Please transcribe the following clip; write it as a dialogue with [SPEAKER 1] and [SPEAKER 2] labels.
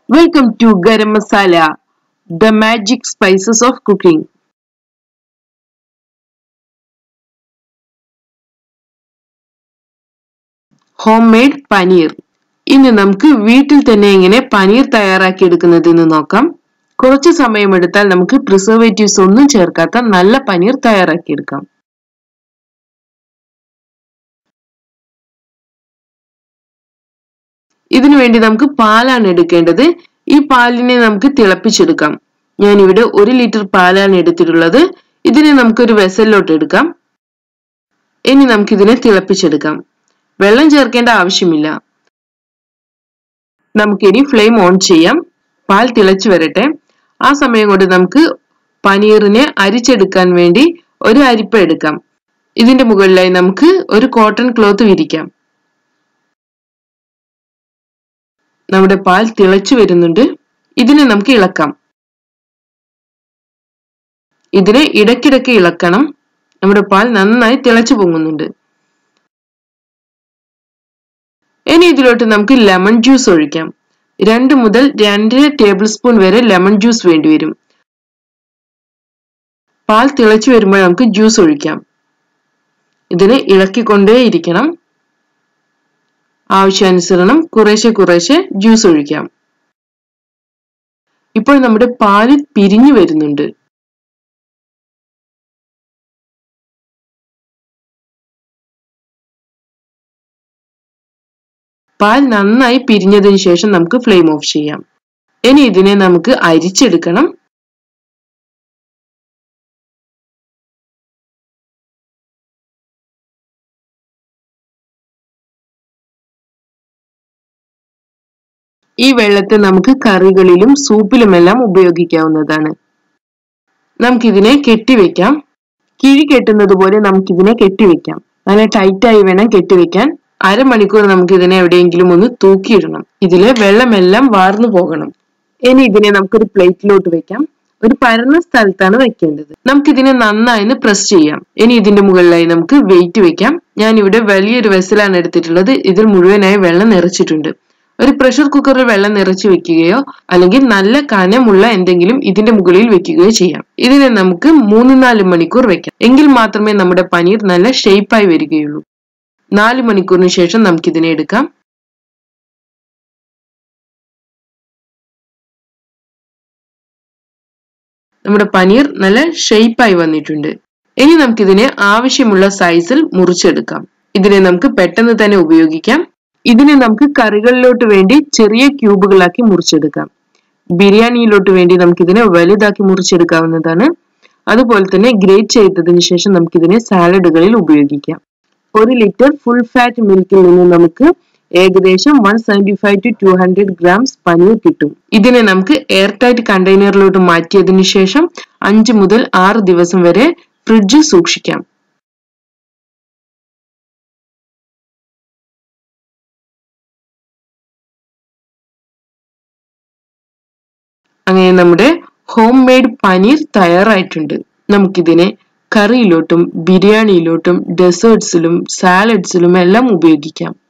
[SPEAKER 1] Welcome to Garam Masala, the magic spices of cooking. Homemade paneer ഇന്ന് നമുക്ക് വീട്ടിൽ തന്നെ എങ്ങനെ പനീർ തയ്യാറാക്കി എടുക്കുന്നതെന്ന് നോക്കാം കുറച്ച് സമയമെടുത്താൽ നമുക്ക് പ്രിസർവേറ്റീവ്സ് ഒന്നും ചേർക്കാത്ത നല്ല പനീർ തയ്യാറാക്കിയെടുക്കാം ഇതിനു വേണ്ടി നമുക്ക് പാലാണ് എടുക്കേണ്ടത് ഈ പാലിനെ നമുക്ക് തിളപ്പിച്ചെടുക്കാം ഞാൻ ഇവിടെ ഒരു ലിറ്റർ പാലാണ് എടുത്തിട്ടുള്ളത് ഇതിനെ നമുക്കൊരു വെസലിലോട്ട് എടുക്കാം ഇനി നമുക്കിതിനെ തിളപ്പിച്ചെടുക്കാം വെള്ളം ചേർക്കേണ്ട ആവശ്യമില്ല നമുക്കിനി ഫ്ലെയിം ഓൺ ചെയ്യാം പാൽ തിളച്ചു വരട്ടെ ആ സമയം കൊണ്ട് നമുക്ക് പനീറിനെ അരിച്ചെടുക്കാൻ വേണ്ടി ഒരു അരിപ്പ എടുക്കാം ഇതിന്റെ മുകളിലായി നമുക്ക് ഒരു കോട്ടൺ ക്ലോത്ത് വിരിക്കാം നമ്മുടെ പാൽ തിളച്ചു വരുന്നുണ്ട് ഇതിനെ നമുക്ക് ഇളക്കാം ഇതിനെ ഇടയ്ക്കിടയ്ക്ക് ഇളക്കണം നമ്മുടെ പാൽ നന്നായി തിളച്ചു പൊങ്ങുന്നുണ്ട് ഇനി ഇതിലോട്ട് നമുക്ക് ലെമൺ ജ്യൂസ് ഒഴിക്കാം രണ്ട് മുതൽ രണ്ടര ടേബിൾ സ്പൂൺ വരെ ലെമൺ ജ്യൂസ് വേണ്ടിവരും പാൽ തിളച്ചു വരുമ്പോൾ നമുക്ക് ജ്യൂസ് ഒഴിക്കാം ഇതിനെ ഇളക്കിക്കൊണ്ടേയിരിക്കണം ആവശ്യാനുസരണം കുറേശ്ശെ കുറേശ്ശെ ജ്യൂസ് ഒഴിക്കാം ഇപ്പോൾ നമ്മുടെ പാല് പിരിഞ്ഞു വരുന്നുണ്ട് പാൽ നന്നായി പിരിഞ്ഞതിന് ശേഷം നമുക്ക് ഫ്ലെയിം ഓഫ് ചെയ്യാം ഇനി ഇതിനെ നമുക്ക് അരിച്ചെടുക്കണം ഈ വെള്ളത്തെ നമുക്ക് കറികളിലും സൂപ്പിലുമെല്ലാം ഉപയോഗിക്കാവുന്നതാണ് നമുക്കിതിനെ കെട്ടിവെക്കാം കിഴി കെട്ടുന്നത് പോലെ നമുക്കിതിനെ കെട്ടിവെക്കാം നല്ല ടൈറ്റായി വേണം കെട്ടിവെക്കാൻ അരമണിക്കൂർ നമുക്ക് ഇതിനെ എവിടെയെങ്കിലും ഒന്ന് തൂക്കിയിടണം ഇതിലെ വെള്ളമെല്ലാം വാർന്നു പോകണം ഇനി ഇതിനെ നമുക്കൊരു പ്ലേറ്റിലോട്ട് വെക്കാം ഒരു പരന്ന സ്ഥലത്താണ് വെക്കേണ്ടത് നമുക്ക് ഇതിനെ നന്നായി പ്രസ് ചെയ്യാം ഇനി ഇതിന്റെ മുകളിലായി നമുക്ക് വെയിറ്റ് വെക്കാം ഞാൻ ഇവിടെ വലിയൊരു വെസലാണ് എടുത്തിട്ടുള്ളത് ഇതിൽ മുഴുവനായി വെള്ളം നിറച്ചിട്ടുണ്ട് ഒരു പ്രഷർ കുക്കറിൽ വെള്ളം നിറച്ചു വെക്കുകയോ അല്ലെങ്കിൽ നല്ല കനമുള്ള എന്തെങ്കിലും ഇതിന്റെ മുകളിൽ വെക്കുകയോ ചെയ്യാം ഇതിനെ നമുക്ക് മൂന്ന് നാല് മണിക്കൂർ വെക്കാം എങ്കിൽ മാത്രമേ നമ്മുടെ പനീർ നല്ല ഷേപ്പായി വരികയുള്ളൂ നാല് മണിക്കൂറിന് ശേഷം നമുക്കിതിനെ എടുക്കാം നമ്മുടെ പനീർ നല്ല ഷേപ്പായി വന്നിട്ടുണ്ട് ഇനി നമുക്കിതിനെ ആവശ്യമുള്ള സൈസിൽ മുറിച്ചെടുക്കാം ഇതിനെ നമുക്ക് പെട്ടെന്ന് തന്നെ ഉപയോഗിക്കാം ഇതിനെ നമുക്ക് കറികളിലോട്ട് വേണ്ടി ചെറിയ ക്യൂബുകളാക്കി മുറിച്ചെടുക്കാം ബിരിയാണിയിലോട്ട് വേണ്ടി നമുക്കിതിനെ വലുതാക്കി മുറിച്ചെടുക്കാവുന്നതാണ് അതുപോലെ തന്നെ ഗ്രേറ്റ് ചെയ്തതിനു ശേഷം നമുക്കിതിനെ സാലഡുകളിൽ ഉപയോഗിക്കാം ഒരു ലിറ്റർ ഫുൾ ഫാറ്റ് മിൽക്കിൽ നിന്ന് നമുക്ക് ഏകദേശം one seventy five to two hundred grams paneer കിട്ടും ഇതിനെ നമുക്ക് എയർ ടൈറ്റ് കണ്ടെയ്നറിലോട്ട് മാറ്റിയതിനു ശേഷം അഞ്ച് മുതൽ ആറ് ദിവസം വരെ ഫ്രിഡ്ജിൽ സൂക്ഷിക്കാം അങ്ങനെ നമ്മുടെ ഹോം മെയ്ഡ് പനീർ തയ്യാറായിട്ടുണ്ട് നമുക്കിതിനെ കറിയിലോട്ടും ബിരിയാണിയിലോട്ടും ഡെസേർട്സിലും സാലഡ്സിലും എല്ലാം ഉപയോഗിക്കാം